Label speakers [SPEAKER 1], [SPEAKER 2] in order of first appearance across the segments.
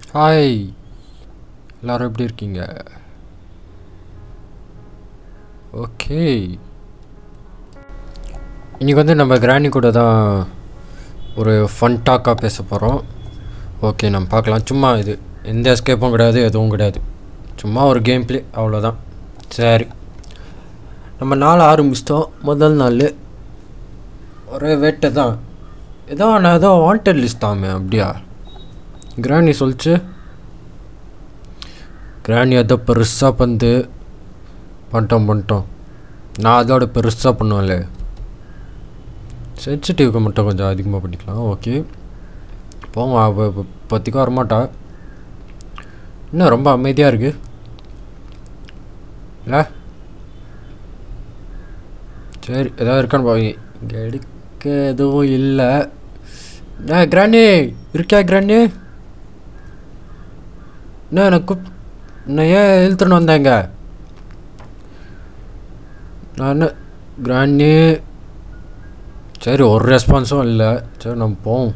[SPEAKER 1] Hi எல்லாரும் எப்படி இருக்கீங்க ஓகே இன்னைக்கு வந்து நம்ம கிராணி கூட தான் ஒரு ஃபன் டாக்காக பேச போகிறோம் ஓகே நம்ம பார்க்கலாம் சும்மா இது எந்த எஸ்கேப்பும் கிடையாது எதுவும் கிடையாது சும்மா ஒரு கேம் ப்ளே அவ்வளோதான் சரி நம்ம நாள் ஆரம்பிச்சிட்டோம் முதல் நாள் ஒரே வேட்டை தான் ஏதோ நான் ஏதோ வாண்டட் லிஸ்ட் தாமே அப்படியா கிராணி சொல்லிச்சு கிராணி ஏதோ பெருசாக பந்து பண்ணிட்டோம் பண்ணிட்டோம் நான் அதோட பெருசாக பண்ணுவேன்ல சென்சிட்டிவ்க்கு மட்டும் கொஞ்சம் அதிகமாக பண்ணிக்கலாம் ஓகே போங்க அவ இப்ப- இப்போதைக்கு வரமாட்டா இன்னும் ரொம்ப அமைதியாக இருக்கு இல்லை சரி ஏதாவது இருக்கான்னு பாருங்க இங்கே எடுக்க எதுவும் இல்லை என்ன கிராணி இருக்கியா கிராணி என்ன எனக்கு கூப் நான் ஏன் இழுத்துன்னு வந்தேங்க நான் என்ன கிராணி சரி ஒரு ரெஸ்பான்ஸும் இல்லை சரி நம்ம போவோம்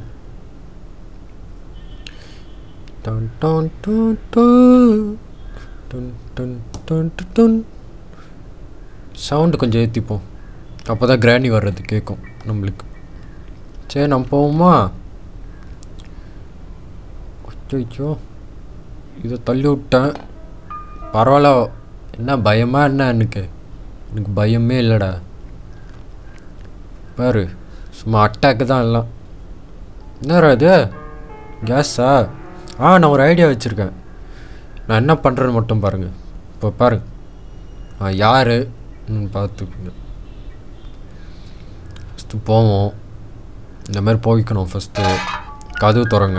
[SPEAKER 1] டன் டன் டன் டன். டன் டன் டன் டன் டன். சவுண்டு கொஞ்சம் ஏற்றிப்போம் அப்போ தான் கிராணி வர்றது கேட்கும் நம்மளுக்கு சரி நம்ம போவோமா ஐயோ இதை தள்ளி விட்டேன் பரவாயில்ல என்ன பயமா என்ன எனக்கு எனக்கு பயமே இல்லைடா பாரு சும்மா அட்டாக்கு தான் எல்லாம் என்னடா இது கேஸா ஆ நான் ஒரு ஐடியா வச்சுருக்கேன் நான் என்ன பண்ணுறேன்னு மட்டும் பாருங்கள் இப்போ பாருங்க நான் யார் பார்த்துக்குங்க ஃபஸ்ட்டு போவோம் இந்த மாதிரி போய்க்கணும் ஃபஸ்ட்டு கதவு திறங்க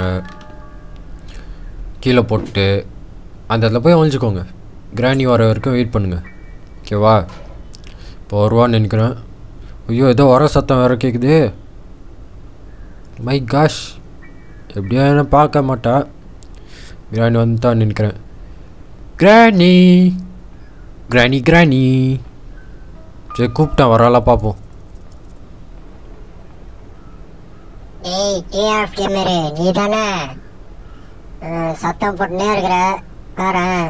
[SPEAKER 1] கீழே போட்டு அந்த இடத்துல போய் ஒழிஞ்சுக்கோங்க கிராணி வர வரைக்கும் வெயிட் பண்ணுங்க ஓகேவா இப்போ வருவான்னு நினைக்கிறேன் ஐயோ ஏதோ வர சத்தம் வேறு கேட்குது மை காஷ் எப்படியா என்ன பார்க்க மாட்டா கிராணி வந்துட்டான்னு நினைக்கிறேன் கிராணி கிராணி கிராணி சரி கூப்பிட்டேன் வராளா பார்ப்போம்
[SPEAKER 2] ஏய் டிஆர் கேமரு நீ தானே சத்தம் போட்டுனே இருக்கிற பாரேன்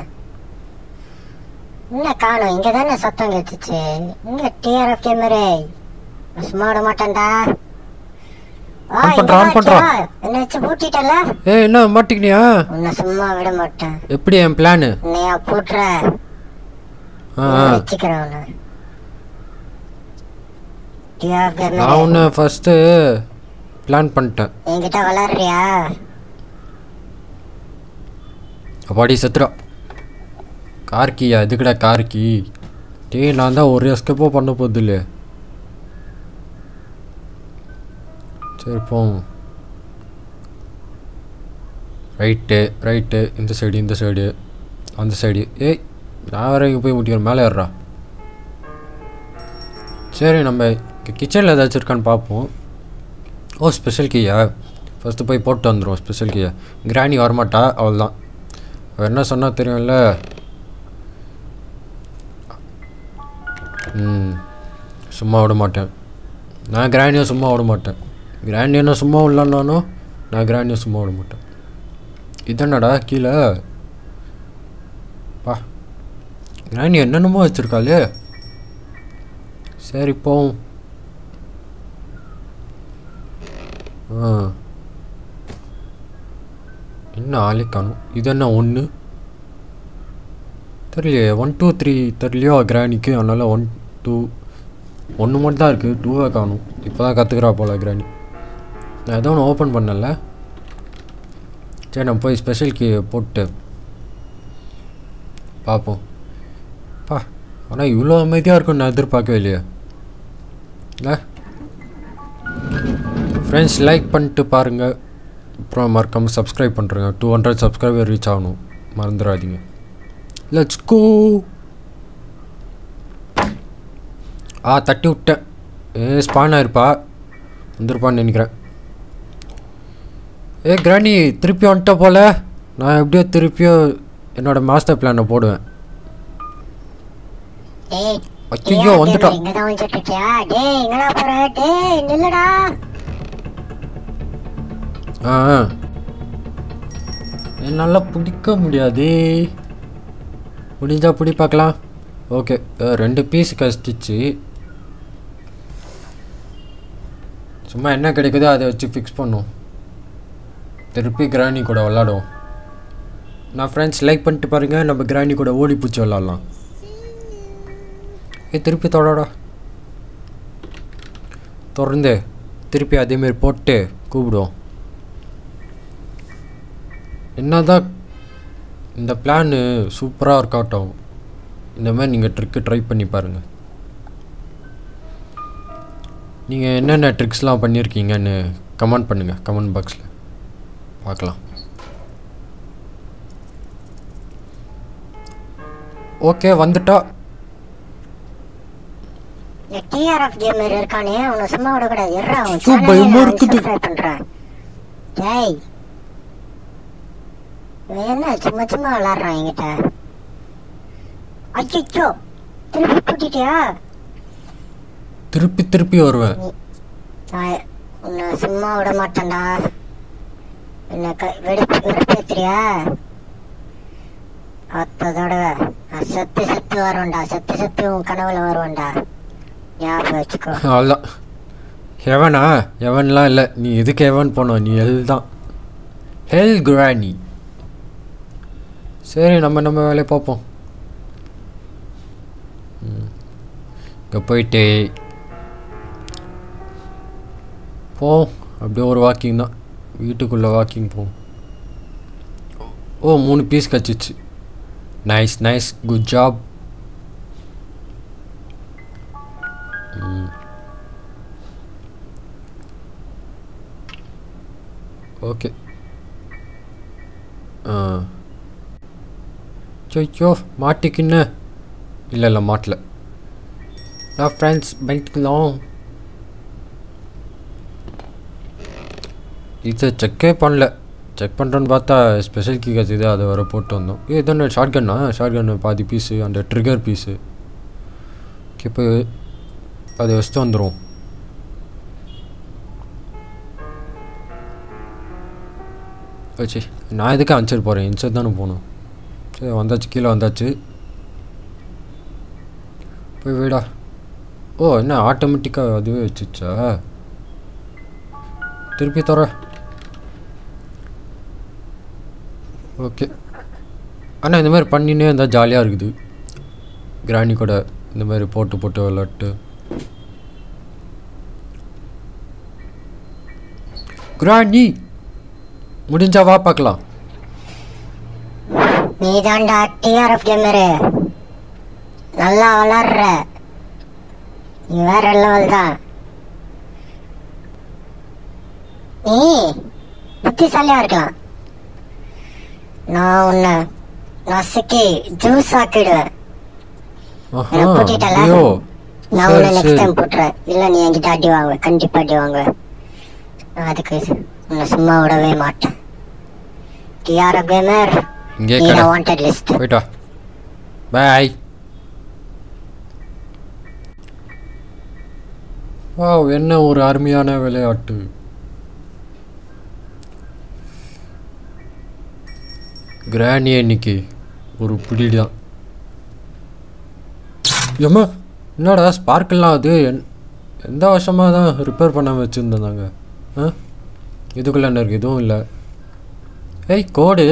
[SPEAKER 2] என்ன காணும் இங்க தானே சத்தம் கேட்டுச்சு இங்க டிஆர்எஃப் கேமரு சும்மா விட மாட்டேன்டா ஆ,
[SPEAKER 1] On பண்றா, on
[SPEAKER 2] இங்கதான்
[SPEAKER 1] பண்றா.
[SPEAKER 2] இருக்கியா? என்ன வச்சு பூட்டிட்டல
[SPEAKER 1] ஏ என்ன மாட்டிக்கினியா
[SPEAKER 2] உன்னை சும்மா விட மாட்டேன்
[SPEAKER 1] எப்படி என் பிளானு
[SPEAKER 2] உன்னையா பூட்டுற
[SPEAKER 1] ஆ ஆ.
[SPEAKER 2] வச்சுக்கிறேன் உன்னை டிஆர்எஃப்
[SPEAKER 1] நான்
[SPEAKER 2] கேமரு
[SPEAKER 1] ஒன்று ஃபஸ்ட்டு பிளான் பண்ணிட்டேன்
[SPEAKER 2] என்கிட்ட விளாடுறியா
[SPEAKER 1] அப்பாடி செத்துடா கார்கியா எதுக்குடா கார்கி டேய் நான் தான் ஒரு எஸ்கேப்போ பண்ண போகுது இல்லையே சரி போவோம் ரைட்டு ரைட்டு இந்த சைடு இந்த சைடு அந்த சைடு ஏய் நான் வேற இங்கே போய் முட்டிக்கிறேன் மேலே ஏறுறா சரி நம்ம கிச்சனில் ஏதாச்சும் இருக்கான்னு பார்ப்போம் ஓ ஸ்பெஷல் கீயா ஃபஸ்ட்டு போய் போட்டு வந்துடுவோம் ஸ்பெஷல் கீயை கிராணி வரமாட்டா அவள் தான் அவள் என்ன சொன்னால் தெரியும்ல ம் சும்மா விட மாட்டேன் நான் கிராண்டியை சும்மா விட மாட்டேன் கிராண்டி என்ன சும்மா விடலான்னாலும் நான் கிராண்டியை சும்மா விட மாட்டேன் இதென்னடா கீழே பா கிராண்டி என்னென்னமோ வச்சுருக்காளே சரி போவோம் ஆ என்ன ஆளே காணும் இது என்ன ஒன்று தெரியலையே ஒன் டூ த்ரீ தெரியலையோ கிராணிக்கு அதனால் ஒன் டூ ஒன்று மட்டும் தான் இருக்குது டூவை காணும் இப்போ தான் கற்றுக்குறா போல கிராணி நான் ஏதோ ஒன்று ஓப்பன் பண்ணல சரி நான் போய் ஸ்பெஷல் கீ போட்டு பார்ப்போம் பா ஆனால் இவ்வளோ அமைதியாக இருக்கும் நான் எதிர்பார்க்கவே இல்லையே இல்லை ஃப்ரெண்ட்ஸ் லைக் பண்ணிட்டு பாருங்கள் அப்புறம் மறக்காமல் சப்ஸ்கிரைப் பண்ணுறேங்க டூ ஹண்ட்ரட் சப்ஸ்கிரைபர் ரீச் ஆகணும் மறந்துடாதீங்க லெட்ஸ் கோ ஆ தட்டி விட்டேன் ஏ ஸ்பான் ஆயிருப்பா வந்திருப்பான்னு நினைக்கிறேன் ஏ கிராணி திருப்பி வந்துட்ட போல நான் எப்படியோ திருப்பியும் என்னோட மாஸ்டர் பிளானை போடுவேன்
[SPEAKER 2] டேய்
[SPEAKER 1] ஐயோ வந்துட்டான்
[SPEAKER 2] இங்கதான் வந்துட்டு இருக்கியா டேய் எங்கடா போற டேய் நில்லுடா
[SPEAKER 1] ஆ ஆ. என்னால் பிடிக்க முடியாது முடிஞ்சா பிடி பார்க்கலாம் ஓகே ரெண்டு பீஸ் கஷ்டிச்சு சும்மா என்ன கிடைக்குதோ அதை வச்சு ஃபிக்ஸ் பண்ணும் திருப்பி கிராணி கூட விளாடுவோம் நான் ஃப்ரெண்ட்ஸ் லைக் பண்ணிட்டு பாருங்கள் நம்ம கிராணி கூட ஓடி பூச்சி விளாட்லாம் ஏ திருப்பி தொடடா தொடர்ந்து திருப்பி அதேமாரி போட்டு கூப்பிடுவோம் என்னதான் இந்த பிளானு சூப்பராக ஒர்க் அவுட் ஆகும் இந்த மாதிரி நீங்கள் ட்ரிக்கு ட்ரை பண்ணி பாருங்கள் நீங்கள் என்னென்ன ட்ரிக்ஸ்லாம் பண்ணியிருக்கீங்கன்னு கமெண்ட் பண்ணுங்கள் கமெண்ட் பாக்ஸில் பார்க்கலாம் ஓகே வந்துட்டா
[SPEAKER 2] இந்த டிஆர்எஃப் கேமர் இருக்கானே அவனை சும்மா விடக்கூடாது எர்றா அவன்
[SPEAKER 1] ஐயோ, பயமா இருக்குது.
[SPEAKER 2] சப்ஸ்கிரைப் பண்றான் டேய் இவன் என்ன சும்மா சும்மா விளாடுறான் என்கிட்ட அச்சோ திருப்பி கூட்டிட்டியா
[SPEAKER 1] திருப்பி திருப்பி வருவேன்
[SPEAKER 2] நான் உன்னை சும்மா விட மாட்டேன்டா என்ன க- வெறுப்பு வெறுப்பேத்துறியா அத்த தடவை நான் செத்து செத்து வருவேன்டா செத்து செத்து உன் கனவுல வருவேன்டா ஞாபகம் வச்சுக்கோ
[SPEAKER 1] அவ்வளோதான் ஹெவனா ஹெவன்லாம் இல்லை நீ எதுக்கு ஹெவன் போனோம் நீ ஹெல் தான் ஹெல் குரானி சரி நம்ம நம்ம வேலையை பார்ப்போம் இங்கே போயிட்டு போ அப்படியே ஒரு வாக்கிங் தான் வீட்டுக்குள்ளே வாக்கிங் போவோம் ஓ மூணு பீஸ் கச்சிச்சு nice nice good job okay ஆ ஐயோ மாட்டிக்கின்னு இல்லை இல்லை மாட்டல நான் ஃப்ரெண்ட்ஸ் பைக்கலாம் இதை செக்கே பண்ணல செக் பண்ணுறோன்னு பார்த்தா ஸ்பெஷல் கீ இது அதை வர போட்டு வந்தோம் ஏ இதான ஷார்ட் கன்னா ஷார்ட் கன்னு பாதி பீஸு அந்த ட்ரிகர் பீஸு ஓகே இப்போ அதை வச்சுட்டு வந்துடும் வச்சு நான் எதுக்கு அனுப்பிச்சிட்டு போகிறேன் இன்சைட் தானே போகணும் சரி வந்தாச்சு கீழே வந்தாச்சு போய் வீடா ஓ என்ன ஆட்டோமேட்டிக்காக அதுவே வச்சுச்சா திருப்பி தர ஓகே ஆனால் இந்த மாதிரி பண்ணினே இருந்தால் ஜாலியாக இருக்குது கிராணி கூட இந்த மாதிரி போட்டு போட்டு விளாட்டு கிராணி முடிஞ்சா வா பார்க்கலாம்
[SPEAKER 2] நீ தான்டா டிஆர்எஃப் கேமரு நல்லா விளாடுற நீ வேற லெவல் தான் நீ புத்திசாலியா இருக்கலாம் நான் உன்னை நசுக்கி ஜூஸ் ஆக்கிடுவேன்
[SPEAKER 1] ஆஹா
[SPEAKER 2] என்ன கூட்டிட்டல?
[SPEAKER 1] ஐயோ
[SPEAKER 2] நான்
[SPEAKER 1] சரி
[SPEAKER 2] உன்னை நெக்ஸ்ட்
[SPEAKER 1] சரி
[SPEAKER 2] டைம் போட்டுறேன் இல்ல நீ என்கிட்ட அடி வாங்குவ கண்டிப்பா அடி வாங்குவ நான் அதுக்கு உன்னை சும்மா விடவே மாட்டேன் டிஆர்எஃப் கேமர்
[SPEAKER 1] இங்கே
[SPEAKER 2] நீ
[SPEAKER 1] கடை
[SPEAKER 2] வாண்டட் லிஸ்ட்
[SPEAKER 1] போயிட்டா பாய் வாவ் என்ன ஒரு அருமையான விளையாட்டு கிராணி இன்னைக்கு ஒரு பிடி தான் ஏம்மா என்னடா ஸ்பார்க்கெல்லாம் அது என்- எந்த வருஷமாக தான் ரிப்பேர் பண்ணாமல் வச்சுருந்தாங்க ஆ இதுக்குள்ளே என்ன இருக்குது எதுவும் இல்லை ஏய் கோடு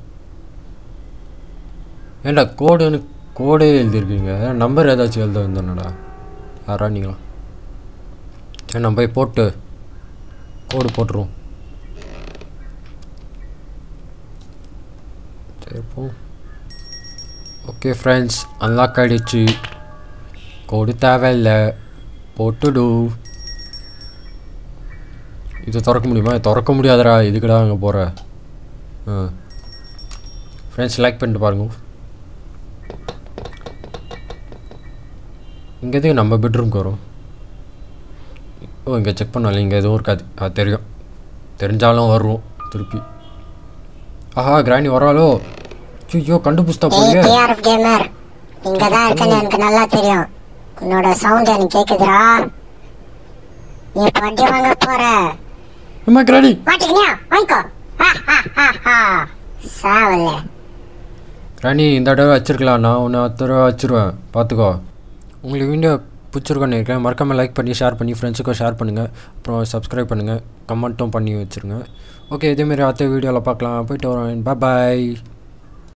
[SPEAKER 1] ஏன்டா கோடுன்னு கோடே எழுதியிருக்கீங்க நம்பர் ஏதாச்சும் எழுத வந்தோன்னடா யாரா நீங்களா சரி நம்ம போய் போட்டு கோடு போட்டுருவோம் சரி போ ஓகே ஃப்ரெண்ட்ஸ் அன்லாக் ஆகிடுச்சு கோடு தேவையில்லை போட்டுடு இது திறக்க முடியுமா திறக்க முடியாதுடா இதுக்குடா அங்கே போகிற ஆ ஃப்ரெண்ட்ஸ் லைக் பண்ணிட்டு பாருங்க இங்கே எதுக்கு நம்ம பெட்ரூம்க்கு வரும் ஓ இங்கே செக் பண்ணால இங்கே எதுவும் இருக்காது அது தெரியும் தெரிஞ்சாலும் வருவோம் திருப்பி ஆஹா கிராணி வராளோ ஐயோ கண்டுபிடிச்சிட்டா
[SPEAKER 2] ஏய்
[SPEAKER 1] போலியே
[SPEAKER 2] டிஆர்எஃப் கேமர் இங்க தான் இருக்கேன்னு எனக்கு நல்லா தெரியும் உன்னோட சவுண்ட் எனக்கு கேக்குதுடா நீ இப்ப வண்டி வாங்க போற
[SPEAKER 1] அம்மா கிராணி
[SPEAKER 2] மாட்டிக்கினியா வாங்கிக்கோ சாவல்ல
[SPEAKER 1] ராணி இந்த தடவை வச்சிருக்கலாம் நான் உன்னை அடுத்த தடவை வச்சிருவேன் பார்த்துக்கோ உங்களுக்கு வீடியோ பிடிச்சிருக்கோன்னு இருக்கேன் மறக்காமல் லைக் பண்ணி ஷேர் பண்ணி ஃப்ரெண்ட்ஸுக்கும் ஷேர் பண்ணுங்கள் அப்புறம் சப்ஸ்கிரைப் பண்ணுங்கள் கமெண்ட்டும் பண்ணி வச்சுருங்க ஓகே இதேமாரி அடுத்த வீடியோவில் பார்க்கலாம் போயிட்டு வரோம் பாய்